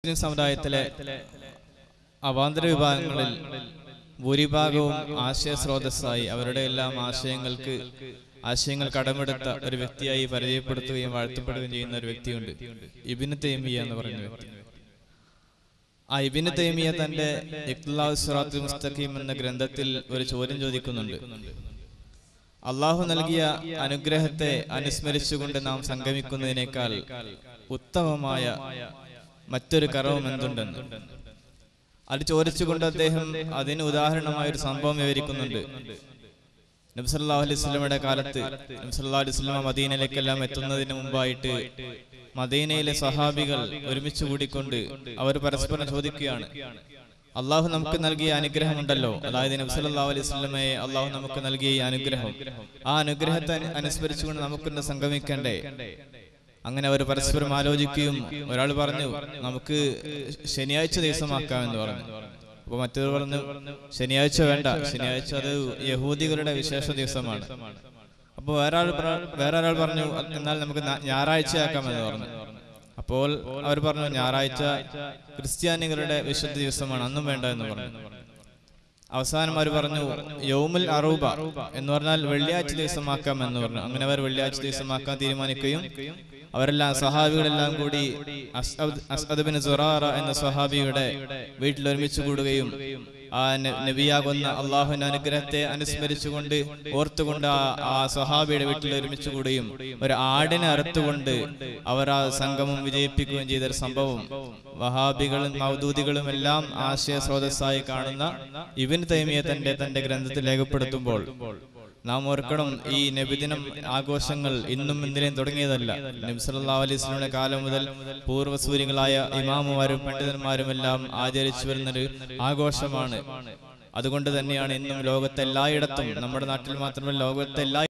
മുസ്ലിം സമുദായത്തിലെ അവാന്തര വിഭാഗങ്ങളിൽ ഭൂരിഭാഗവും ആശയ സ്രോതസ്സായി അവരുടെ എല്ലാം ആശയങ്ങൾക്ക് ആശയങ്ങൾ കടമെടുത്ത ഒരു വ്യക്തിയായി പരിചയപ്പെടുത്തുകയും വാഴ്ത്തപ്പെടുകയും ചെയ്യുന്ന ഒരു വ്യക്തിയുണ്ട് ഇബിന് തേമിയ എന്ന് പറയുന്ന വ്യക്തി ആ ഇബിന് തേമിയ തന്റെ ഇഖ്ലാഉ സിറാത്തുൽ മുസ്തഖീം എന്ന ഗ്രന്ഥത്തിൽ ഒരു ചോദ്യം ചോദിക്കുന്നുണ്ട് അള്ളാഹു നൽകിയ അനുഗ്രഹത്തെ അനുസ്മരിച്ചുകൊണ്ട് നാം സംഗമിക്കുന്നതിനേക്കാൾ ഉത്തമമായ മറ്റൊരു കറവും എന്തുണ്ടെന്ന് അത് ചോദിച്ചുകൊണ്ട് അദ്ദേഹം അതിന് ഉദാഹരണമായ ഒരു സംഭവം വിവരിക്കുന്നുണ്ട് നബ്സല്ലാഹു അലൈഹി സ്വലമയുടെ കാലത്ത് നബ്സല്ലാ അലൈഹി സ്വലമ മദീനയിലേക്കെല്ലാം എത്തുന്നതിന് മുമ്പായിട്ട് മദീനയിലെ സഹാബികൾ ഒരുമിച്ച് കൂടിക്കൊണ്ട് അവർ പരസ്പരം ചോദിക്കുകയാണ് അള്ളാഹു നമുക്ക് നൽകിയ അനുഗ്രഹമുണ്ടല്ലോ അതായത് നബ്സല്ലാ അലൈഹി സ്വലമയെ അള്ളാഹു നമുക്ക് നൽകിയ ഈ അനുഗ്രഹം ആ അനുഗ്രഹത്തെ അനു- അനുസ്മരിച്ചുകൊണ്ട് നമുക്കിന്ന് സംഗമിക്കണ്ടേ അങ്ങനെ അവർ പരസ്പരം ആലോചിക്കുകയും ഒരാൾ പറഞ്ഞു നമുക്ക് ശനിയാഴ്ച ദിവസമാക്കാമെന്ന് പറഞ്ഞു അപ്പൊ മറ്റൊരു പറഞ്ഞു ശനിയാഴ്ച വേണ്ട ശനിയാഴ്ച അത് യഹൂദികളുടെ വിശേഷ ദിവസമാണ് അപ്പോൾ വേറെ ആൾ പറ- വേറെ ഒരാൾ പറഞ്ഞു എന്നാൽ നമുക്ക് ഞാ- ഞായറാഴ്ചയാക്കാമെന്ന് പറഞ്ഞു അപ്പോൾ അവർ പറഞ്ഞു ഞായറാഴ്ച ക്രിസ്ത്യാനികളുടെ വിശുദ്ധ ദിവസമാണ് അന്നും വേണ്ട എന്ന് പറഞ്ഞു അവസാനം അവർ പറഞ്ഞു യൗമുൽ അറൂബ എന്ന് പറഞ്ഞാൽ വെള്ളിയാഴ്ച ദിവസമാക്കാം എന്ന് പറഞ്ഞു അങ്ങനെ അവർ വെള്ളിയാഴ്ച ദിവസമാക്കാൻ തീരുമാനിക്കുകയും അവരെല്ലാം സഹാബികളെല്ലാം കൂടി അസ്അദ് അസ്അദ് ബിൻ സുറാറ എന്ന സഹാബിയുടെ വീട്ടിൽ ഒരുമിച്ച് കൂടുകയും ആ ന- നബിയാകുന്ന അള്ളാഹുവിന്റെ അനുഗ്രഹത്തെ അനുസ്മരിച്ചുകൊണ്ട് ഓർത്തുകൊണ്ട് ആ ആ സഹാബിയുടെ വീട്ടിൽ ഒരുമിച്ച് കൂടുകയും ഒരു ആടിനെ അറുത്തുകൊണ്ട് അവർ ആ സംഗമം വിജയിപ്പിക്കുകയും ചെയ്ത ഒരു സംഭവം വഹാബികളും മൗദൂദികളും എല്ലാം ആശയ സ്രോതസ്സായി കാണുന്ന ഇബിൻ തൈമിയ തന്റെ തന്റെ ഗ്രന്ഥത്തിൽ രേഖപ്പെടുത്തുമ്പോൾ നാം ഓർക്കണം ഈ നബിദിനം ആഘോഷങ്ങൾ ഇന്നും ഇന്നലെയും തുടങ്ങിയതല്ല നബി സല്ലല്ലാഹു അലൈഹി വസല്ലമയുടെ കാലം മുതൽ പൂർവ്വസൂരികളായ ഇമാമുമാരും പണ്ഡിതന്മാരും എല്ലാം ആചരിച്ചു വരുന്നൊരു ആഘോഷമാണ് അതുകൊണ്ട് തന്നെയാണ് ഇന്നും ലോകത്തെല്ലായിടത്തും നമ്മുടെ നാട്ടിൽ മാത്രമല്ല ലോകത്തെല്ലാ